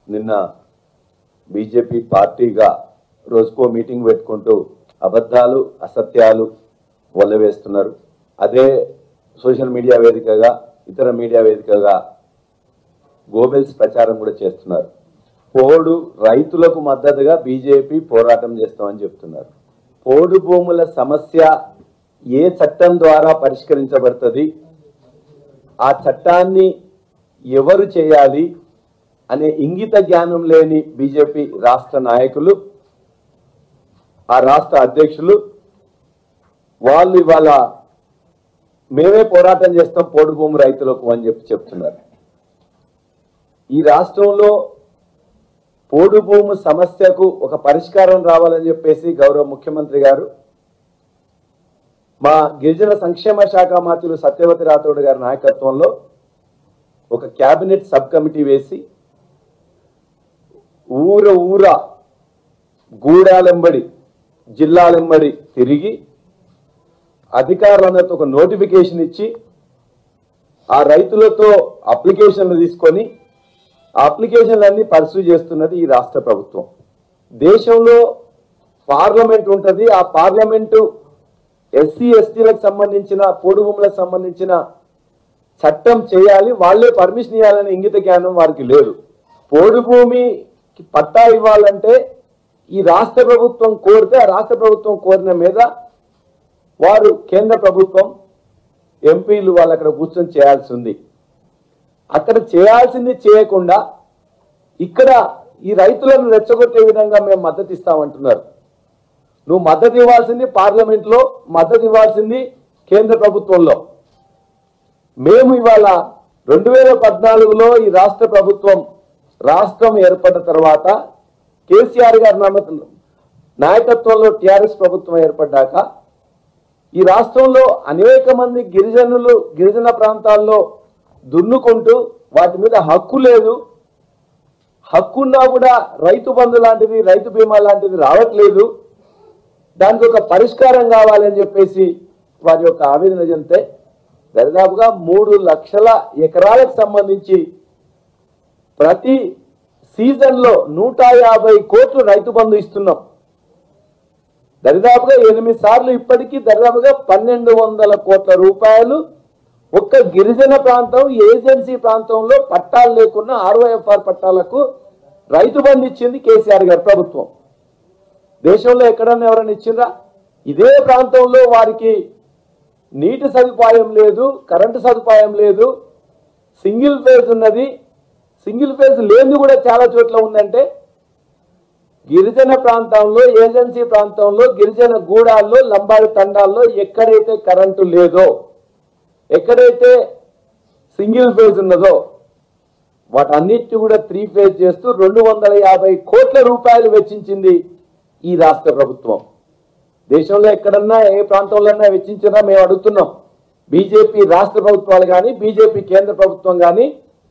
నిన్న బీజేపీ పార్టీగా రోజుకో మీటింగ్ పెట్టుకుంటూ అబద్ధాలు అసత్యాలు వల్లవేస్తున్నారు అదే సోషల్ మీడియా వేదికగా ఇతర మీడియా వేదికగా గోబెల్స్ ప్రచారం కూడా చేస్తున్నారు పోడు రైతులకు మద్దతుగా బీజేపీ పోరాటం చేస్తామని చెప్తున్నారు పోడు భూముల సమస్య ఏ చట్టం ద్వారా పరిష్కరించబడుతుంది ఆ చట్టాన్ని ఎవరు చేయాలి అనే ఇంగిత జ్ఞానం లేని బీజేపీ రాష్ట్ర నాయకులు ఆ రాష్ట్ర అధ్యక్షులు వాళ్ళు ఇవాళ మేమే పోరాటం చేస్తాం పోడు భూమి రైతులకు అని చెప్పి చెప్తున్నారు ఈ రాష్ట్రంలో పోడు భూమి సమస్యకు ఒక పరిష్కారం రావాలని చెప్పేసి గౌరవ ముఖ్యమంత్రి గారు మా గిరిజన సంక్షేమ శాఖ మంత్రులు సత్యవతి రాథోడ్ గారి నాయకత్వంలో ఒక కేబినెట్ సబ్ కమిటీ వేసి ఊర ఊర గూడాలెంబడి జిల్లాలెంబడి తిరిగి అధికారులందరితో ఒక నోటిఫికేషన్ ఇచ్చి ఆ రైతులతో అప్లికేషన్లు తీసుకొని ఆ అప్లికేషన్లన్నీ పర్సూ చేస్తున్నది ఈ రాష్ట్ర ప్రభుత్వం దేశంలో పార్లమెంట్ ఉంటుంది ఆ పార్లమెంటు ఎస్సీ ఎస్టీలకు సంబంధించిన పోడు భూములకు సంబంధించిన చట్టం చేయాలి వాళ్ళే పర్మిషన్ ఇవ్వాలనే ఇంగిత జ్ఞానం వారికి లేదు పోడు భూమికి పట్టా ఇవ్వాలంటే ఈ రాష్ట్ర ప్రభుత్వం కోరితే ఆ రాష్ట్ర ప్రభుత్వం కోరిన మీద వారు కేంద్ర ప్రభుత్వం ఎంపీలు వాళ్ళు అక్కడ కూర్చొని చేయాల్సి ఉంది అక్కడ చేయాల్సింది చేయకుండా ఇక్కడ ఈ రైతులను రెచ్చగొట్టే విధంగా మేము మద్దతు ఇస్తామంటున్నారు నువ్వు మద్దతు ఇవ్వాల్సింది పార్లమెంట్ లో మద్దతు ఇవ్వాల్సింది కేంద్ర ప్రభుత్వంలో మేము ఇవాళ రెండు వేల పద్నాలుగులో ఈ రాష్ట్ర ప్రభుత్వం రాష్ట్రం ఏర్పడిన తర్వాత కేసీఆర్ గారి నామ- నాయకత్వంలో టిఆర్ఎస్ ప్రభుత్వం ఏర్పడ్డాక ఈ రాష్ట్రంలో అనేక మంది గిరిజనులు గిరిజన ప్రాంతాల్లో దున్నుకుంటూ వాటి మీద హక్కు లేదు హక్కున్నా కూడా రైతు బంధు లాంటిది రైతు బీమా లాంటిది రావట్లేదు దానికి ఒక పరిష్కారం కావాలని చెప్పేసి వారి యొక్క ఆవేదన చెందితే దరిదాపుగా మూడు లక్షల ఎకరాలకు సంబంధించి ప్రతి సీజన్లో నూట యాభై కోట్లు రైతు బంధు ఇస్తున్నాం దరిదాపుగా ఎనిమిది సార్లు ఇప్పటికీ దరిదాపుగా పన్నెండు వందల కోట్ల రూపాయలు ఒక్క గిరిజన ప్రాంతం ఏజెన్సీ ప్రాంతంలో పట్టాలు లేకుండా ఆర్వైఎఫ్ఆర్ పట్టాలకు రైతు బంధు ఇచ్చింది కేసీఆర్ గారి ప్రభుత్వం దేశంలో ఎక్కడన్నా ఎవరైనా ఇచ్చిండ్రా ఇదే ప్రాంతంలో వారికి నీటి సదుపాయం లేదు కరెంటు సదుపాయం లేదు సింగిల్ ఫేజ్ ఉన్నది సింగిల్ ఫేజ్ లేనిది కూడా చాలా చోట్ల ఉందంటే గిరిజన ప్రాంతంలో ఏజెన్సీ ప్రాంతంలో గిరిజన గూడాల్లో లంబాడి తండాల్లో ఎక్కడైతే కరెంటు లేదో ఎక్కడైతే సింగిల్ ఫేజ్ ఉన్నదో వాటన్నిటిని కూడా త్రీ ఫేజ్ చేస్తూ రెండు వందల యాభై కోట్ల రూపాయలు వెచ్చించింది ఈ రాష్ట్ర ప్రభుత్వం దేశంలో ఎక్కడన్నా ఏ ప్రాంతంలో వెచ్చించినా మేము అడుగుతున్నాం బీజేపీ రాష్ట్ర ప్రభుత్వాలు కానీ బీజేపీ కేంద్ర ప్రభుత్వం కానీ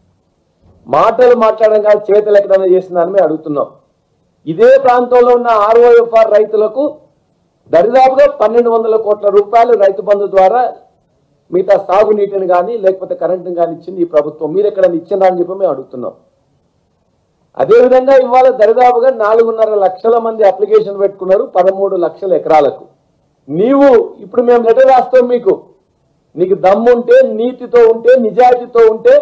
మాటలు మాట్లాడడం కానీ చేతులు ఎక్కడైనా చేసిందని మేము అడుగుతున్నాం ఇదే ప్రాంతంలో ఉన్న ఆర్ఓఎఫ్ఆర్ రైతులకు దరిదాపుగా పన్నెండు వందల కోట్ల రూపాయలు రైతు బంధు ద్వారా మిగతా సాగునీటిని కానీ లేకపోతే కరెంటుని కానీ ఇచ్చింది ఈ ప్రభుత్వం మీరు ఎక్కడైనా ఇచ్చిందా అని చెప్పి మేము అడుగుతున్నాం అదేవిధంగా ఇవాళ దరిదాపుగా నాలుగున్నర లక్షల మంది అప్లికేషన్ పెట్టుకున్నారు పదమూడు లక్షల ఎకరాలకు నీవు ఇప్పుడు మేము లెటర్ రాస్తాం మీకు నీకు దమ్ముంటే నీతితో ఉంటే నిజాయితీతో ఉంటే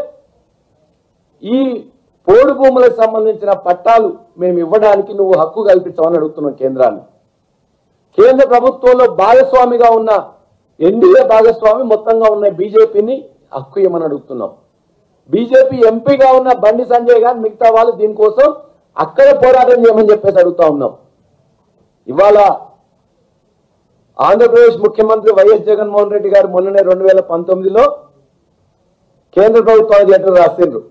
ఈ పోడు భూములకు సంబంధించిన పట్టాలు మేము ఇవ్వడానికి నువ్వు హక్కు కల్పించమని అడుగుతున్నాం కేంద్రాన్ని కేంద్ర ప్రభుత్వంలో భాగస్వామిగా ఉన్న ఎన్డీఏ భాగస్వామి మొత్తంగా ఉన్న బీజేపీని హక్కు ఇవ్వమని అడుగుతున్నాం బీజేపీ ఎంపీగా ఉన్న బండి సంజయ్ గారు మిగతా వాళ్ళు దీనికోసం అక్కడ పోరాటం చేయమని చెప్పేసి అడుగుతా ఉన్నాం ఇవాళ ఆంధ్రప్రదేశ్ ముఖ్యమంత్రి వైఎస్ జగన్మోహన్ రెడ్డి గారు మొన్ననే రెండు వేల పంతొమ్మిదిలో కేంద్ర ప్రభుత్వానికి లెటర్ రాసిండ్రు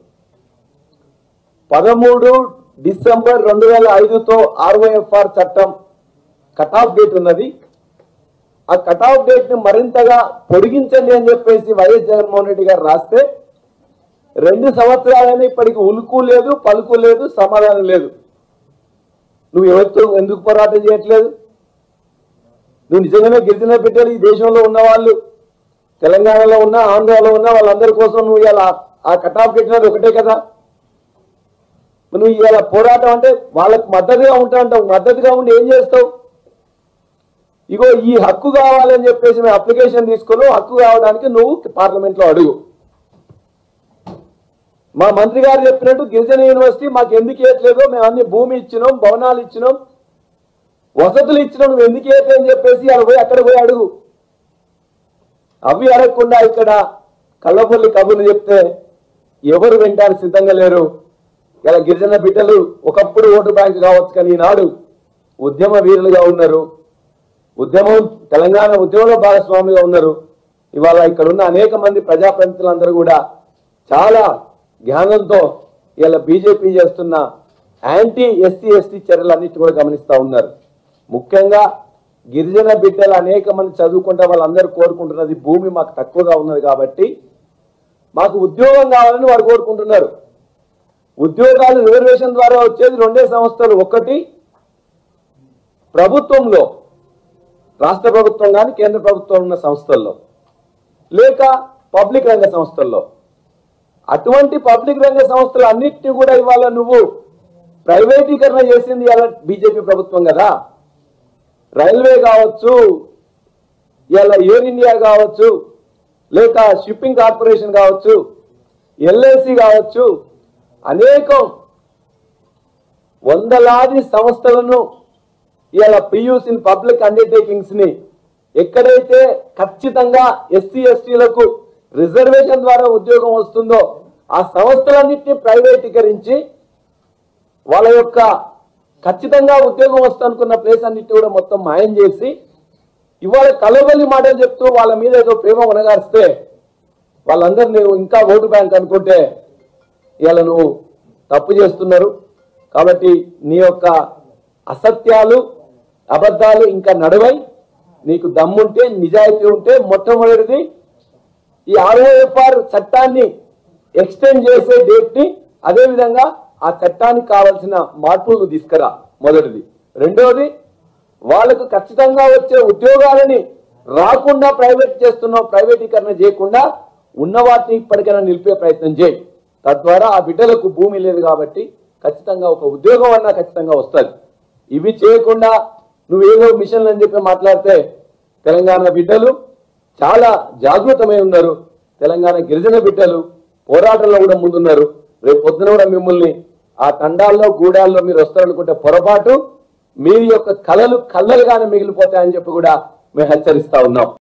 పదమూడు డిసెంబర్ రెండు వేల ఐదుతో ఆర్వైఎఫ్ఆర్ చట్టం కట్ ఆఫ్ డేట్ ఉన్నది ఆ కట్ ఆఫ్ డేట్ ని మరింతగా పొడిగించండి అని చెప్పేసి వైఎస్ జగన్మోహన్ రెడ్డి గారు రాస్తే రెండు సంవత్సరాలైనా ఇప్పటికి ఉలుకు లేదు పలుకు లేదు సమాధానం లేదు నువ్వు ఎవరితో ఎందుకు పోరాటం చేయట్లేదు నువ్వు నిజంగానే గిరిజన బిడ్డలు ఈ దేశంలో ఉన్న వాళ్ళు తెలంగాణలో ఉన్న ఆంధ్రాలో ఉన్న వాళ్ళందరి కోసం నువ్వు ఇలా ఆ కట్ ఆఫ్ పెట్టినది ఒకటే కదా నువ్వు ఇవాళ పోరాటం అంటే వాళ్ళకి మద్దతుగా ఉంటా అంటావు మద్దతుగా ఉండి ఏం చేస్తావు ఇగో ఈ హక్కు కావాలని చెప్పేసి మేము అప్లికేషన్ తీసుకుని హక్కు కావడానికి నువ్వు పార్లమెంట్ లో అడుగు మా మంత్రి గారు చెప్పినట్టు గిరిజన యూనివర్సిటీ మాకు ఎందుకు ఇవ్వట్లేదో మేము అన్ని భూమి ఇచ్చినాం భవనాలు ఇచ్చినాం వసతులు ఇచ్చినాం నువ్వు ఎందుకు ఇవ్వట్లేదు అని చెప్పేసి అక్కడ పోయి అక్కడ పోయి అడుగు అవి అడగకుండా ఇక్కడ కళ్ళపల్లి కబుర్లు చెప్తే ఎవరు వింటారు సిద్ధంగా లేరు ఇలా గిరిజన బిడ్డలు ఒకప్పుడు ఓటు బ్యాంక్ కావచ్చు కానీ ఈనాడు ఉద్యమ వీరులుగా ఉన్నారు ఉద్యమం తెలంగాణ ఉద్యమంలో భాగస్వామిగా ఉన్నారు ఇవాళ ఇక్కడ ఉన్న అనేక మంది ప్రజాప్రతినిధులందరూ కూడా చాలా జ్ఞానంతో ఇలా బీజేపీ చేస్తున్న యాంటీ ఎస్సీ ఎస్టీ చర్యలన్నిటి కూడా గమనిస్తా ఉన్నారు ముఖ్యంగా గిరిజన బిడ్డలు అనేక మంది చదువుకుంటే వాళ్ళందరూ కోరుకుంటున్నది భూమి మాకు తక్కువగా ఉన్నది కాబట్టి మాకు ఉద్యోగం కావాలని వారు కోరుకుంటున్నారు ఉద్యోగాలు రిజర్వేషన్ ద్వారా వచ్చేది రెండే సంస్థలు ఒకటి ప్రభుత్వంలో రాష్ట్ర ప్రభుత్వం కానీ కేంద్ర ప్రభుత్వం ఉన్న సంస్థల్లో లేక పబ్లిక్ రంగ సంస్థల్లో అటువంటి పబ్లిక్ రంగ సంస్థలు అన్నిటినీ కూడా ఇవాళ నువ్వు ప్రైవేటీకరణ చేసింది ఇవాళ బీజేపీ ప్రభుత్వం కదా రైల్వే కావచ్చు ఇలా ఎయిర్ ఇండియా కావచ్చు లేక షిప్పింగ్ కార్పొరేషన్ కావచ్చు ఎల్ఐసి కావచ్చు అనేకం వందలాది సంస్థలను ఇవాళ పియూస్ ఇన్ పబ్లిక్ అండర్టేకింగ్స్ ని ఎక్కడైతే ఖచ్చితంగా ఎస్సీ ఎస్టీలకు రిజర్వేషన్ ద్వారా ఉద్యోగం వస్తుందో ఆ సంస్థలన్నింటినీ ప్రైవేటీకరించి వాళ్ళ యొక్క ఖచ్చితంగా ఉద్యోగం వస్తుందనుకున్న ప్లేస్ అన్నిటి కూడా మొత్తం మాయం చేసి ఇవాళ కలవలి మాటలు చెప్తూ వాళ్ళ మీద ఏదో ప్రేమ ఉనగారిస్తే వాళ్ళందరూ నువ్వు ఇంకా ఓటు బ్యాంక్ అనుకుంటే ఇవాళ నువ్వు తప్పు చేస్తున్నారు కాబట్టి నీ యొక్క అసత్యాలు అబద్ధాలు ఇంకా నడవై నీకు దమ్ముంటే నిజాయితీ ఉంటే మొట్టమొదటిది ఈ ఆర్ఓఎఫ్ఆర్ చట్టాన్ని ఎక్స్టెండ్ చేసే డేట్ ని అదే విధంగా ఆ చట్టానికి కావాల్సిన మార్పులను తీసుకురా మొదటిది రెండోది వాళ్ళకు ఖచ్చితంగా వచ్చే ఉద్యోగాలని రాకుండా ప్రైవేట్ చేస్తున్నావు ప్రైవేటీకరణ చేయకుండా ఉన్న వాటిని ఇప్పటికైనా నిలిపే ప్రయత్నం చేయి తద్వారా ఆ బిడ్డలకు భూమి లేదు కాబట్టి ఖచ్చితంగా ఒక ఉద్యోగం అన్నా ఖచ్చితంగా వస్తుంది ఇవి చేయకుండా నువ్వేదో మిషన్లు అని చెప్పి మాట్లాడితే తెలంగాణ బిడ్డలు చాలా జాగృతమై ఉన్నారు తెలంగాణ గిరిజన బిడ్డలు పోరాటంలో కూడా ముందున్నారు రేపు పొద్దున కూడా మిమ్మల్ని ఆ తండాల్లో గూడాల్లో మీరు వస్తారనుకుంటే పొరపాటు మీ యొక్క కళలు కళ్ళలుగానే మిగిలిపోతాయని చెప్పి కూడా మేము హెచ్చరిస్తా ఉన్నాం